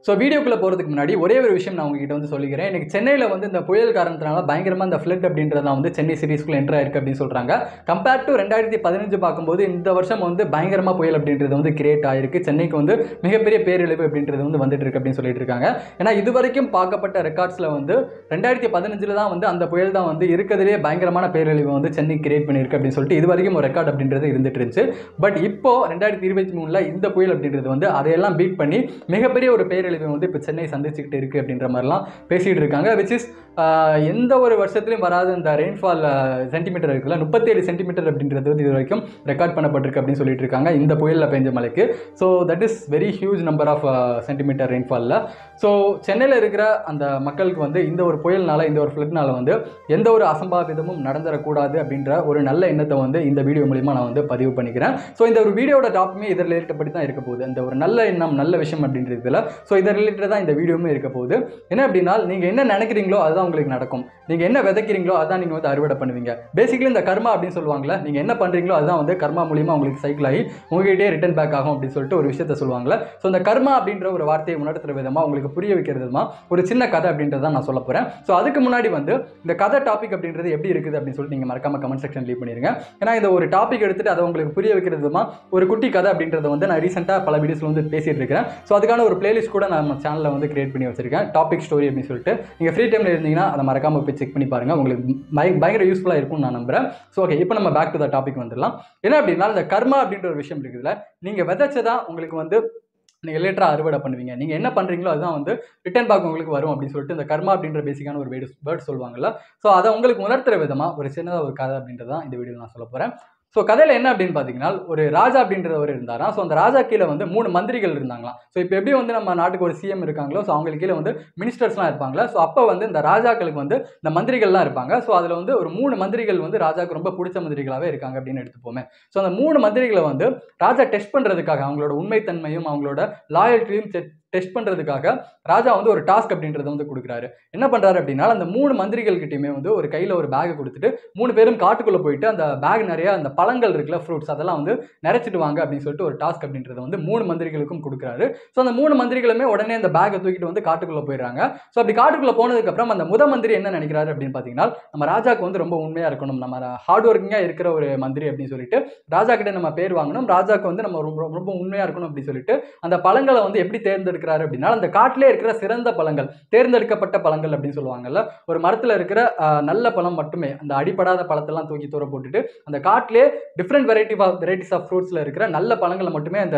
so வீடியோக்குள்ளே போகிறதுக்கு முன்னாடி ஒரே ஒரு விஷயம் நான் உங்ககிட்ட வந்து சொல்லிக்கிறேன் எனக்கு சென்னையில் வந்து இந்த புயல் காரணத்தினால பயங்கரமாக இந்த ஃப்ளட் அப்படின்றதுலாம் வந்து சென்னை சிட்டிஸ்க்குள்ள என்ட்ரு ஆயிருக்கு அப்படின்னு சொல்கிறாங்க கம்பேர்ட் டு ரெண்டாயிரத்தி பதினஞ்சு பார்க்கும்போது இந்த வருஷம் வந்து பயங்கரமாக புயல் அப்படின்றது வந்து கிரியேட் ஆயிருக்கு சென்னைக்கு வந்து மிகப்பெரிய பேரழிவு அப்படின்றது வந்து வந்துட்டு இருக்கு அப்படின்னு சொல்லிட்டு இருக்காங்க ஏன்னா இது வரைக்கும் பார்க்கப்பட்ட ரெக்கார்ட்ஸில் வந்து ரெண்டாயிரத்தி பதினஞ்சில் தான் வந்து அந்த புயல் தான் வந்து இருக்கிறதுலே பயங்கரமான பேரழிவு வந்து சென்னை கிரியேட் பண்ணியிருக்கு அப்படின்னு சொல்லிட்டு இது வரைக்கும் ஒரு ரெக்கார்ட் அப்படின்றது இருந்துட்டு இருந்துச்சு பட் இப்போ ரெண்டாயிரத்தி இருபத்தி மூணில் இந்த புயல் அப்படின்றது வந்து அதையெல்லாம் பீட் பண்ணி மிகப்பெரிய ஒரு பேரழிவை வந்து இப்போ சென்னை சந்திச்சுக்கிட்டு இருக்குது அப்படின்ற மாதிரிலாம் பேசிகிட்டு இருக்காங்க விச் இஸ் எந்த ஒரு வருஷத்துலையும் வராத இந்த ரெயின்ஃபால் சென்டிமீட்டர் இருக்குல்ல முப்பத்தேழு சென்டிமீட்டர் அப்படின்றது வந்து இது வரைக்கும் ரெக்கார்ட் பண்ணப்பட்டிருக்கு அப்படின்னு சொல்லிட்டு இருக்காங்க இந்த புயலில் பெஞ்ச மழைக்கு so that is very huge number of centimetre ரெயின்ஃபாலில் ஸோ சென்னையில் இருக்கிற அந்த மக்களுக்கு வந்து இந்த ஒரு புயல்னால இந்த ஒரு ஃப்ளட்னால வந்து எந்த ஒரு அசம்பாவிதமும் நடந்துடக்கூடாது அப்படின்ற ஒரு நல்ல எண்ணத்தை வந்து இந்த வீடியோ மூலிமா நான் வந்து பதிவு பண்ணிக்கிறேன் ஸோ இந்த ஒரு வீடியோட டாப்புமே இதில் ரிலேட்டப்படி தான் இருக்க போகுது இந்த ஒரு நல்ல எண்ணம் நல்ல விஷயம் அப்படின்றதுல ஸோ இதை ரிலேட்டட் தான் இந்த வீடியோவுமே இருக்க போகுது என்ன அப்படின்னா நீங்கள் என்ன நினைக்கிறீங்களோ அதுதான் உங்களுக்கு நடக்கும் நீங்கள் என்ன விதைக்கிறீங்களோ அதான் நீங்கள் வந்து அறுவடை பண்ணுவீங்க பேசிக்கலி இந்த கர்மா அப்படின்னு சொல்லுவாங்கல்ல நீங்கள் என்ன பண்ணுறீங்களோ அதுதான் வந்து கர்மா மூலியமாக உங்களுக்கு சைக்கிள் ஆகி உங்ககிட்டே ரிட்டர்ன் பேக் ஆகும் அப்படின்னு சொல்லிட்டு ஒரு விஷயத்த சொல்லுவாங்கல்ல ஸோ இந்த கர்மா அப்படின்ற ஒரு வார்த்தையை உணர்த்துற விதமாக உங்களுக்கு புரிய வைக்கிறது விதமாக ஒரு சின்ன கதை அப்படின்றத நான் சொல்ல போகிறேன் ஸோ அதுக்கு முன்னாடி வந்து இந்த கதை டாபிக் அப்படின்றது எப்படி இருக்குது அப்படின்னு சொல்லிட்டு நீங்கள் மறக்காம கமெண்ட் செக்ஷன் லீவ் பண்ணிருங்க ஏன்னா இந்த ஒரு டாபிக் எடுத்துட்டு அதை உங்களுக்கு புரிய வைக்கிறது விதமாக ஒரு குட்டி கதை அப்படின்றத வந்து நான் ரீசெண்டாக பல வீடியோஸில் வந்து பேசிட்டு இருக்கிறேன் ஸோ அதுக்கான ஒரு பிளேலிஸ்ட் கூட நான் நம்ம சேனலில் வந்து கிரியேட் பண்ணி வச்சிருக்கேன் டாபிக் ஸ்டோரி அப்படின்னு சொல்லிட்டு நீங்கள் ஃப்ரீ டைமில் இருந்தீங்கன்னா அதை மறக்காம போய் செக் பண்ணி பாருங்க உங்களுக்கு பய- பயங்கர யூஸ்ஃபுல்லாக இருக்கும்னு நான் நம்புறேன் ஸோ ஓகே இப்போ நம்ம பேக் டு த டாபிக் வந்துடலாம் என்ன அப்படின்னா இந்த கர்மா அப்படின்ற ஒரு விஷயம் இருக்குதுல்ல நீங்கள் விதைச்சதா உங்களுக்கு வந்து நீங்கள் லேட்டராக அறுவடை பண்ணுவீங்க நீங்கள் என்ன பண்ணுறீங்களோ அதுதான் வந்து ரிட்டர்ன் பேக் உங்களுக்கு வரும் அப்படின்னு சொல்லிட்டு இந்த கர்மா அப்படின்ற பேசிக்கான ஒரு வேர்டு வேர்ட் சொல்லுவாங்கல்ல ஸோ அதை உங்களுக்கு உணர்த்துற விதமாக ஒரு சின்னதாக ஒரு கதை அப்படின்றது தான் இந்த வீடியோவில் நான் சொல்ல போகிறேன் ஸோ கதையில் என்ன அப்படின்னு பார்த்தீங்கன்னா ஒரு ராஜா அப்படின்றவர் இருந்தாராம் ஸோ அந்த ராஜா கீழே வந்து மூணு மந்திரிகள் இருந்தாங்களாம் ஸோ இப்போ எப்படி வந்து நம்ம நாட்டுக்கு ஒரு சிஎம் இருக்காங்களோ ஸோ அவங்களுக்கு கீழே வந்து மினிஸ்டர்ஸ்லாம் இருப்பாங்களா ஸோ அப்போ வந்து இந்த ராஜாக்களுக்கு வந்து இந்த மந்திரிகள்லாம் இருப்பாங்க ஸோ அதில் வந்து ஒரு மூணு மந்திரிகள் வந்து ராஜாவுக்கு ரொம்ப பிடிச்ச மந்திரிகளாகவே இருக்காங்க அப்படின்னு எடுத்துப்போமே ஸோ அந்த மூணு மந்திரிகளை வந்து ராஜா டெஸ்ட் பண்ணுறதுக்காக அவங்களோட உண்மைத்தன்மையும் அவங்களோட லாயல்ட்டியும் டெஸ்ட் பண்ணுறதுக்காக ராஜா வந்து ஒரு டாஸ்க் அப்படின்றத வந்து கொடுக்குறாரு என்ன பண்ணுறாரு அப்படின்னா அந்த மூணு மந்திரிகள்கிட்டயுமே வந்து ஒரு கையில் ஒரு பேக்கை கொடுத்துட்டு மூணு பேரும் காட்டுக்குள்ளே போயிட்டு அந்த பேக் நிறைய அந்த பழங்கள் இருக்குல்ல ஃப்ரூட்ஸ் அதெல்லாம் வந்து நிறைச்சிட்டு வாங்க அப்படின்னு சொல்லிட்டு ஒரு டாஸ்க் அப்படின்றத வந்து மூணு மந்திரிகளுக்கும் கொடுக்குறாரு ஸோ அந்த மூணு மந்திரிகளுமே உடனே அந்த பேக்கை தூக்கிட்டு வந்து காட்டுக்குள்ளே போயிடுறாங்க ஸோ அப்படி காட்டுக்குள்ளே போனதுக்கப்புறம் அந்த முத மந்திரி என்ன நினைக்கிறாரு அப்படின்னு பார்த்தீங்கன்னா நம்ம ராஜாக்கு வந்து ரொம்ப உண்மையாக இருக்கணும் நம்ம ஹார்ட் ஒர்க்கிங்காக இருக்கிற ஒரு மந்திரி அப்படின்னு சொல்லிட்டு ராஜா கிட்ட நம்ம பேர் வாங்கணும் ராஜாக்கு வந்து நம்ம ரொம்ப ரொம்ப உண்மையாக இருக்கணும் அப்படின்னு சொல்லிட்டு அந்த பழங்களை வந்து எப்படி தேர்ந்தெடுக்கிறாரு அப்படின்னா அந்த காட்டிலே இருக்கிற சிறந்த பழங்கள் தேர்ந்தெடுக்கப்பட்ட பழங்கள் அப்படின்னு சொல்லுவாங்கல்ல ஒரு மரத்தில் இருக்கிற ஆஹ், நல்ல பழம் மட்டுமே அந்த அடிப்படாத பழத்தெல்லாம் தூக்கி தூர போட்டுட்டு அந்த காட்டிலே different variety of varieties of ஃப்ரூட்ஸில் இருக்கிற நல்ல பழங்களை மட்டுமே அந்த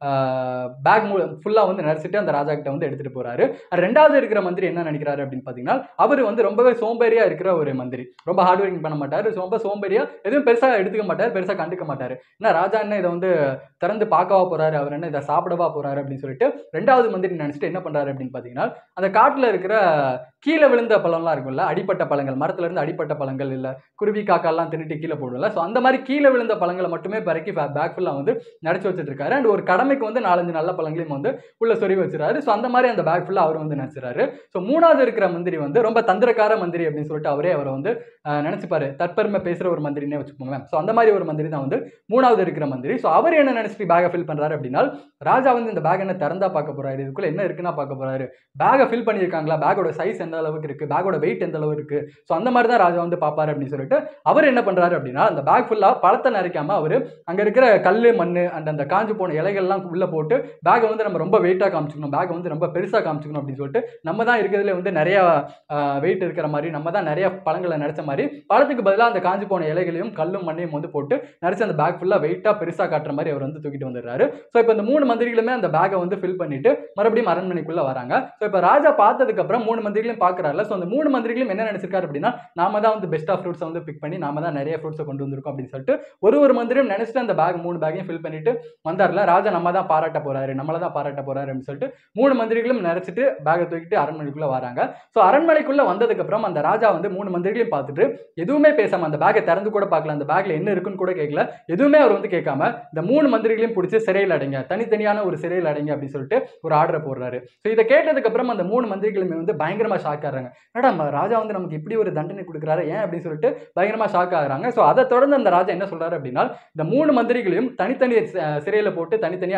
பேக் மூ ஃபுல்லாக வந்து நரைச்சிட்டு அந்த ராஜா கிட்ட வந்து எடுத்துகிட்டு போகிறாரு ரெண்டாவது இருக்கிற மந்திரி என்ன நினைக்கிறாரு அப்படின்னு பார்த்தீங்கன்னா அவர் வந்து ரொம்பவே சோம்பேறியாக இருக்கிற ஒரு மந்திரி ரொம்ப ஹார்ட் ஒர்க்கிங் பண்ண மாட்டார் ரொம்ப சோம்பேறியாக எதுவும் பெருசாக எடுத்துக்க மாட்டார் பெருசாக கண்டுக்க மாட்டார் என்ன ராஜா என்ன இதை வந்து திறந்து பார்க்கவா போறாரு அவர் என்ன இதை சாப்பிடவா போறாரு அப்படின்னு சொல்லிட்டு ரெண்டாவது மந்திரி நினைச்சிட்டு என்ன பண்றாரு அப்படின்னு பார்த்தீங்கன்னா அந்த காட்டில் இருக்கிற கீழே விழுந்த பழம்லாம் இருக்கும்ல அடிப்பட்ட பழங்கள் மரத்துல இருந்து அடிப்பட்ட பழங்கள் இல்லை குருவி காக்காலாம் தின்னுட்டு கீழே போடும்ல ஸோ அந்த மாதிரி கீழே விழுந்த பழங்களை மட்டுமே பறக்கி பேக் ஃபுல்லாக வந்து நடிச்சு வச்சுட்டு இருக்காரு அண்ட் ஒரு கடமைக்கு வந்து நாலஞ்சு நல்ல பழங்களையும் வந்து உள்ள சொருவி வச்சிருக்காரு ஸோ அந்த மாதிரி அந்த பேக் ஃபுல்லாக அவர் வந்து நினைச்சிறாரு ஸோ மூணாவது இருக்கிற மந்திரி வந்து ரொம்ப தந்திரக்கார மந்திரி அப்படின்னு சொல்லிட்டு அவரே அவரை வந்து அஹ், நினைச்சுப்பாரு தற்பெருமை பேசுற ஒரு மந்திரினே வச்சுக்கோங்களேன் ஸோ அந்த மாதிரி ஒரு மந்திரி தான் வந்து மூணாவது இருக்கிற மந்திரி ஸோ அவர் என்ன நினைச்சிட்டு பேக்கை ஃபில் பண்றாரு அப்படின்னா ராஜா வந்து இந்த பேக் என்ன திறந்தா பார்க்க போறாரு இதுக்குள்ள என்ன இருக்குன்னா பார்க்க போறாரு பேக்கை ஃபில் பண்ணியிருக்காங்களா பேக்கோட சைஸ் எந்த அளவுக்கு இருக்கு பேக்கோட வெயிட் எந்த அளவு இருக்கு ஸோ அந்த மாதிரி தான் ராஜா வந்து பார்ப்பாரு அப்படின்னு சொல்லிட்டு அவர் என்ன பண்றாரு அப்படின்னா அந்த பேக் ஃபுல்லா பழத்தை நிறைக்காம அவர் அங்க இருக்கிற கல் மண் அண்ட் அந்த காஞ்சு போன இலைகள்லாம் உள்ள போட்டு பேக்கை வந்து நம்ம ரொம்ப வெயிட்டாக காமிச்சிக்கணும் பேக்கை வந்து ரொம்ப பெருசாக காமிச்சிக்கணும் அப்படின்னு சொல்லிட்டு நம்ம தான் இருக்கிறதுல வந்து நிறைய வெயிட் இருக்கிற மாதிரி நம்ம தான் நிறைய பழங்களை நினைச்ச மாதிரி பழத்துக்கு பதிலாக அந்த காஞ்சு போன இலைகளையும் கல்லும் மண்ணையும் வந்து போட்டு நினச்சி அந்த பேக் ஃபுல்லாக வெயிட்டாக பெருசாக காட்டுற மாதிரி அவர் வந்து தூக்கிட்டு வந்துடுறாரு ஸோ இப்போ இந்த மூணு மந்திரிகளுமே அந்த பேக்கை வந்து ஃபில் பண்ணிட்டு மறுபடியும் அரண்மனைக்குள்ள வராங்க ஸோ இப்போ ராஜா பார்த்ததுக்கு அப்புறம் மூணு மந்திரிகளையும் பார்க்குறாருல ஸோ அந்த மூணு மந்திரிகளும் என்ன நினைச்சிருக்காரு அப்படின்னா நாம தான் வந்து பெஸ்ட் ஆஃப் ஃப்ரூட்ஸை வந்து பிக் பண்ணி நாம தான் நிறைய ஃப்ரூட்ஸை கொண்டு வந்திருக்கோம் அப்படின்னு சொல்லிட்டு ஒரு ஒரு மந்திரியும் நினைச்சிட்டு அந்த பேக் மூணு பேக்கையும் ஃபில் பண்ணிட்டு வந்தார்ல ராஜா நம்ம தான் பாராட்ட போறாரு நம்மள தான் பாராட்ட போறாரு அப்படின்னு சொல்லிட்டு மூணு மந்திரிகளும் நினைச்சிட்டு பேக்கை தூக்கிட்டு அரண்மனைக்குள்ள வராங்க ஸோ அரண்மனைக்குள்ள வந்ததுக்கு அப்புறம் அந்த ராஜா வந்து மூணு மந்திரிகளையும் பார்த்துட்டு எதுவுமே பேசாம அந்த பேக்கை திறந்து கூட பார்க்கல அந்த பேக்ல என்ன இருக்குன்னு கூட கேட்கல எதுவுமே அவர் வந்து கேட்காம இந்த மூணு மந்திரிகளையும் பிடிச்சி சிறையில் அடைங்க தனித்தனியான ஒரு சிறையில் அடைங்க அப்படின்னு சொல்லிட்டு ஒரு ஆர்டரை போடுறாரு ஸோ இதை கேட்டதுக்கு அப்புறம் அந்த மூணு மந்திரிகளுமே வந்து பயங்கரமா ஷாக் ஆகிறாங்க என்னடா நம்ம ராஜா வந்து நமக்கு இப்படி ஒரு தண்டனை கொடுக்குறாரு ஏன் அப்படின்னு சொல்லிட்டு பயங்கரமா ஷாக் ஆகுறாங்க ஸோ அதை தொடர்ந்து அந்த ராஜா என்ன சொல்றாரு அப்படின்னா இந்த மூணு மந்திரிகளையும் தனித்தனி சிறையில் போட்டு தனித்தனியாக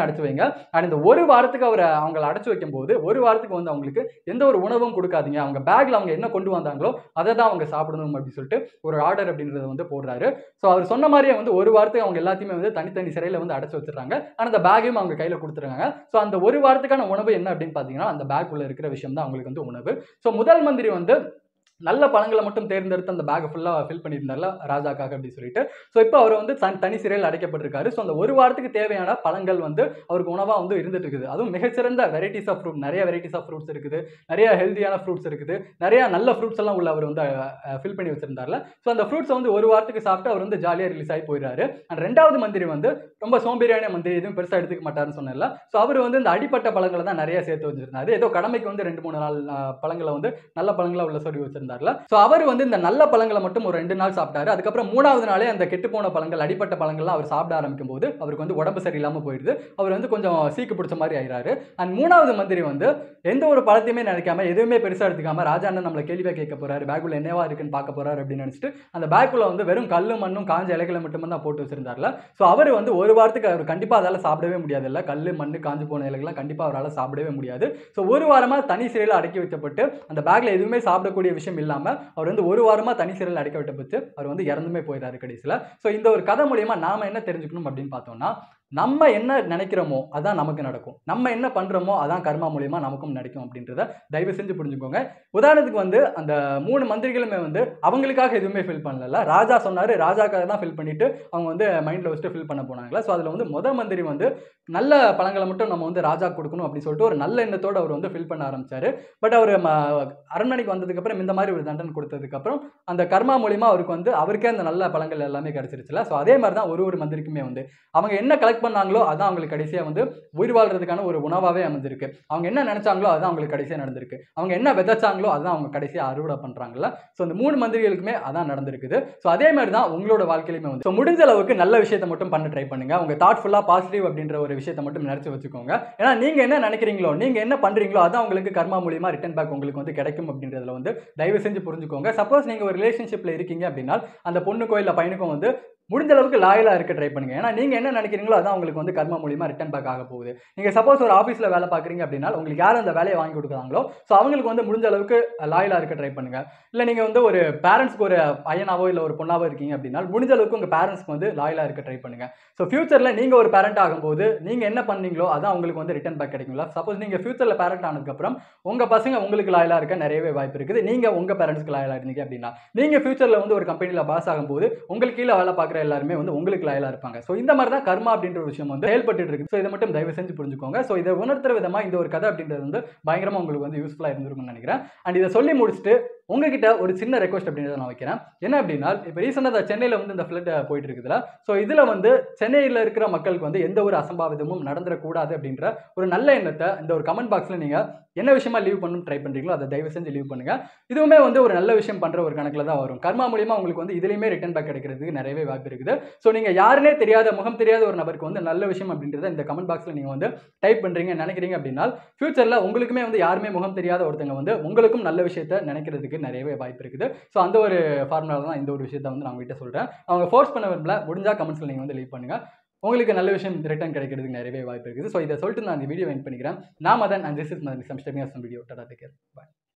வாரமே அடைச்சு வைங்க அண்ட் இந்த ஒரு வாரத்துக்கு அவரை அவங்கள அடைச்சு வைக்கும்போது ஒரு வாரத்துக்கு வந்து அவங்களுக்கு எந்த ஒரு உணவும் கொடுக்காதீங்க அவங்க பேக்ல அவங்க என்ன கொண்டு வந்தாங்களோ அதை தான் அவங்க சாப்பிடணும் அப்படின்னு சொல்லிட்டு ஒரு ஆர்டர் அப்படின்றத வந்து போடுறாரு ஸோ அவர் சொன்ன மாதிரியே வந்து ஒரு வாரத்துக்கு அவங்க எல்லாத்தையுமே வந்து தனித்தனி சிறையில் வந்து அடைச்சு வச்சிடுறாங்க ஆனால் அந்த பேக்கையும் அவங்க கையில் கொடுத்துருக்காங்க ஸோ அந்த ஒரு வாரத்துக்கான உணவு என்ன அப்படின்னு பார்த்தீங்கன்னா அந்த பேக் உள்ள இருக்கிற விஷயம் தான் அவங்களுக்கு வந்து உணவு ஸோ முதல் மந்திரி வந்து நல்ல பழங்களை மட்டும் தேர்ந்தெடுத்து அந்த பேக்கை ஃபுல்லாக ஃபில் பண்ணியிருந்தார்ல ராஜாக்காக அப்படின்னு சொல்லிட்டு ஸோ இப்போ அவர் வந்து தன் தனி சிறையில் அடைக்கப்பட்டிருக்காரு ஸோ அந்த ஒரு வாரத்துக்கு தேவையான பழங்கள் வந்து அவருக்கு உணவாக வந்து இருந்துட்டு இருக்குது அதுவும் மிகச்சிறந்த வெரைட்டிஸ் ஆஃப் ஃப்ரூட் நிறைய வெரைட்டிஸ் ஆஃப் ஃப்ரூட்ஸ் இருக்குது நிறைய ஹெல்த்தியான ஃப்ரூட்ஸ் இருக்குது நிறைய நல்ல ஃப்ரூட்ஸ் எல்லாம் உள்ள அவர் வந்து ஃபில் பண்ணி வச்சிருந்தார்ல ஸோ அந்த ஃப்ரூட்ஸை வந்து ஒரு வாரத்துக்கு சாப்பிட்டு அவர் வந்து ஜாலியாக ரிலீஸ் ஆகி போயிடுறாரு அண்ட் ரெண்டாவது மந்திரி வந்து ரொம்ப சோம்பேறியான மந்திரி எதுவும் பெருசாக எடுத்துக்க மாட்டாருன்னு சொன்னல ஸோ அவர் வந்து இந்த அடிப்பட்ட பழங்களை தான் நிறைய சேர்த்து வச்சிருந்தாரு ஏதோ கடமைக்கு வந்து ரெண்டு மூணு நாள் அஹ், பழங்களை வந்து நல்ல பழங்களா உள்ள சொல்லி வச்சிருந்தார்ல ஸோ அவர் வந்து இந்த நல்ல பழங்களை மட்டும் ஒரு ரெண்டு நாள் சாப்பிட்டாரு அதுக்கப்புறம் மூணாவது நாளே அந்த கெட்டுப்போன பழங்கள் அடிப்பட்ட பழங்கள்லாம் அவர் சாப்பிட ஆரம்பிக்கும் போது அவருக்கு வந்து உடம்பு சரியில்லாமல் போயிடுது அவர் வந்து கொஞ்சம் சீக்கு பிடிச்ச மாதிரி ஆயிராரு அண்ட் மூணாவது மந்திரி வந்து எந்த ஒரு பழத்தையுமே நினைக்காம எதுவுமே பெருசாக எடுத்துக்காம ராஜா அண்ணன் நம்மளை கேள்வியாக கேட்க போறாரு பேக்குள்ள என்னவா இருக்குன்னு பார்க்க போறாரு அப்படின்னு நினைச்சிட்டு அந்த பேக்குள்ள வந்து வெறும் கல்லும் மண்ணும் காஞ்ச இலைகளை மட்டும் தான் போட்டு வச்சிருந்தார்ல ஸோ அவர் வந்து ஒரு வாரத்துக்கு அவர் கண்டிப்பாக அதால் சாப்பிடவே முடியாது இல்லை கல் மண் காஞ்சு போன இலைகள்லாம் கண்டிப்பாக அவரால் சாப்பிடவே முடியாது ஸோ ஒரு வாரமாக தனி சிறையில் அடக்கி வைக்கப்பட்டு அந்த பேக்கில் எதுவுமே சாப்பிடக்கூடிய விஷயம் இல்லாமல் அவர் வந்து ஒரு வாரமாக தனி சிறையில் அடைக்க விட்டப்பட்டு அவர் வந்து இறந்துமே போயிடாரு கடைசியில் ஸோ இந்த ஒரு கதை மூலியமா நாம என்ன தெரிஞ்சுக்கணும் அப்படின்னு பார்த்தோம்னா நம்ம என்ன நினைக்கிறோமோ அதான் நமக்கு நடக்கும் நம்ம என்ன பண்ணுறோமோ அதான் கர்மா மூலியமா நமக்கும் நடக்கும் அப்படின்றத தயவு செஞ்சு புரிஞ்சுக்கோங்க உதாரணத்துக்கு வந்து அந்த மூணு மந்திரிகளுமே வந்து அவங்களுக்காக எதுவுமே ஃபில் பண்ணல ராஜா சொன்னார் ராஜாக்காக தான் ஃபில் பண்ணிட்டு அவங்க வந்து மைண்டில் வச்சுட்டு ஃபில் பண்ண போனாங்களா ஸோ அதில் வந்து முத மந்திரி வந்து நல்ல பழங்களை மட்டும் நம்ம வந்து ராஜா கொடுக்கணும் அப்படின்னு சொல்லிட்டு ஒரு நல்ல எண்ணத்தோடு அவர் வந்து ஃபில் பண்ண ஆரம்பிச்சாரு பட் அவர் அரண்மனைக்கு வந்ததுக்கப்புறம் இந்த மாதிரி ஒரு தண்டனை கொடுத்ததுக்கப்புறம் அந்த கர்மா மூலியமா அவருக்கு வந்து அவருக்கே அந்த நல்ல பழங்கள் எல்லாமே கிடைச்சிருச்சுல ஸோ அதே மாதிரி தான் ஒரு ஒரு மந்திரிக்குமே வந்து அவங்க என்ன கலெக்ட் பண்ணாங்களோ அதான் அவங்களுக்கு கடைசியாக வந்து உயிர் வாழ்றதுக்கான ஒரு உணவாகவே அமைஞ்சிருக்கு அவங்க என்ன நினைச்சாங்களோ அதான் அவங்களுக்கு கடைசியாக நடந்திருக்கு அவங்க என்ன விதைச்சாங்களோ அதான் அவங்க கடைசியாக அறுவடை பண்ணுறாங்கல்ல ஸோ இந்த மூணு மந்திரிகளுக்குமே அதான் நடந்திருக்குது ஸோ அதே மாதிரி தான் உங்களோட வாழ்க்கையிலுமே வந்து ஸோ முடிஞ்ச அளவுக்கு நல்ல விஷயத்தை மட்டும் பண்ண ட்ரை பண்ணுங்க உங்க தாட்ஃபுல்லாக பாசிட்டிவ் அப்படின்ற ஒரு விஷயத்தை மட்டும் நினைச்சு வச்சுக்கோங்க ஏன்னா நீங்க என்ன நினைக்கிறீங்களோ நீங்க என்ன பண்றீங்களோ அதான் உங்களுக்கு கர்மா மூலியமா ரிட்டன் பேக் உங்களுக்கு வந்து கிடைக்கும் அப்படின்றதுல வந்து தயவு செஞ்சு புரிஞ்சுக்கோங்க சப்போஸ் நீங்க ஒரு ரிலேஷன்ஷிப்ல இருக்கீங்க அப்படின்னா அந்த பொண்ணுக்கோ இல்லை பையனுக்கும் வந்து முடிஞ்ச அளவுக்கு லாயலாக இருக்க ட்ரை பண்ணுங்க ஏன்னா நீங்கள் என்ன நினைக்கிறீங்களோ அதான் உங்களுக்கு வந்து கர்மா மூலியமா ரிட்டன் பேக் ஆக போகுது நீங்கள் சப்போஸ் ஒரு ஆஃபீஸில் வேலை பார்க்குறீங்க அப்படின்னா உங்களுக்கு யார் அந்த வேலையை வாங்கி கொடுக்குறாங்களோ ஸோ அவங்களுக்கு வந்து முடிஞ்ச அளவுக்கு லாயலாக இருக்க ட்ரை பண்ணுங்க இல்லை நீங்கள் வந்து ஒரு பேரண்ட்ஸ்க்கு ஒரு பையனாவோ இல்லை ஒரு பொண்ணாவோ இருக்கீங்க அப்படின்னா முடிஞ்ச அளவுக்கு உங்கள் பேரண்ட்ஸ்க்கு வந்து லாயலாக இருக்க ட்ரை பண்ணுங்க ஸோ ஃபியூச்சரில் நீங்கள் ஒரு பேரண்ட் ஆகும்போது நீங்கள் என்ன பண்ணீங்களோ அதான் உங்களுக்கு வந்து ரிட்டன் பேக் கிடைக்குங்களா சப்போஸ் நீங்கள் ஃபியூச்சரில் பேரண்ட் ஆனதுக்கப்புறம் உங்கள் பசங்க உங்களுக்கு லாயலாக இருக்க நிறையவே வாய்ப்பு இருக்குது நீங்கள் உங்கள் பேரண்ட்ஸ்க்கு லாயலாக இருந்தீங்க அப்படின்னா நீங்கள் ஃபியூச்சரில் வந்து ஒரு கம்பெனியில் பாஸ் ஆகும்போது உங்களுக்கு கீழே வேலை பார்க்குற எல்லாருமே வந்து உங்களுக்கு லாயலாக இருப்பாங்க ஸோ இந்த மாதிரி தான் கர்மா அப்படின்ற ஒரு விஷயம் வந்து செயல்பட்டு இருக்கு ஸோ இதை மட்டும் தயவு செஞ்சு புரிஞ்சுக்கோங்க ஸோ இதை உணர்த்துற விதமாக இந்த ஒரு கதை அப்படின்றது வந்து பயங்கரமாக உங்களுக்கு வந்து யூஸ்ஃபுல்லாக இருந்திருக்கும்னு நினைக்கிறேன் அண்ட் இதை சொல்லி முடிச்சுட்டு உங்ககிட்ட ஒரு சின்ன ரெக்வஸ்ட் அப்படின்றத நான் வைக்கிறேன் என்ன அப்படின்னா இப்போ ரீசெண்டாக சென்னையில் வந்து இந்த ஃப்ளட் போயிட்டு இருக்குதுல ஸோ இதில் வந்து சென்னையில் இருக்கிற மக்களுக்கு வந்து எந்த ஒரு அசம்பாவிதமும் நடந்துடக்கூடாது அப்படின்ற ஒரு நல்ல எண்ணத்தை இந்த ஒரு கமெண்ட் பாக்ஸில் நீங்கள் என்ன விஷயமா லீவ் பண்ணணும் ட்ரை பண்ணுறீங்களோ அதை தயவு செஞ்சு லீவ் பண்ணுங்க இதுவுமே வந்து ஒரு நல்ல விஷயம் பண்ணுற ஒரு கணக்கில் தான் வரும் கர்மா மூலியமா உங்களுக்கு வந்து இதுலேயுமே ரிட்டன் பேக் கிடைக்கிறதுக்கு நிறையவே வாய்ப்பு இருக்குது ஸோ நீங்கள் யாருனே தெரியாத முகம் தெரியாத ஒரு நபருக்கு வந்து நல்ல விஷயம் அப்படின்றத இந்த கமெண்ட் பாக்ஸில் நீங்கள் வந்து டைப் பண்ணுறீங்க நினைக்கிறீங்க அப்படின்னா ஃபியூச்சரில் உங்களுக்குமே வந்து யாருமே முகம் தெரியாத ஒருத்தங்க வந்து உங்களுக்கும் நல்ல விஷயத்த நினைக்கிறதுக்கு நிறையவே வாய்ப்பு இருக்குது ஸோ அந்த ஒரு ஃபார்முலாவில் தான் இந்த ஒரு விஷயத்தை வந்து நான் உங்ககிட்ட சொல்கிறேன் அவங்க ஃபோர்ஸ் பண்ண விரும்பல முடிஞ்சா கமெண்ட்ஸில் நீங்கள் வந்து லீவ் பண்ணுங்க உங்களுக்கு நல்ல விஷயம் ரிட்டர்ன் கிடைக்கிறதுக்கு நிறையவே வாய்ப்பு இருக்குது ஸோ இதை சொல்லிட்டு நான் இந்த வீடியோ என் பண்ணிக்கிறேன் நான் Madan and this is Madan சம் வீடியோ டாடா டேக் கேர் பாய்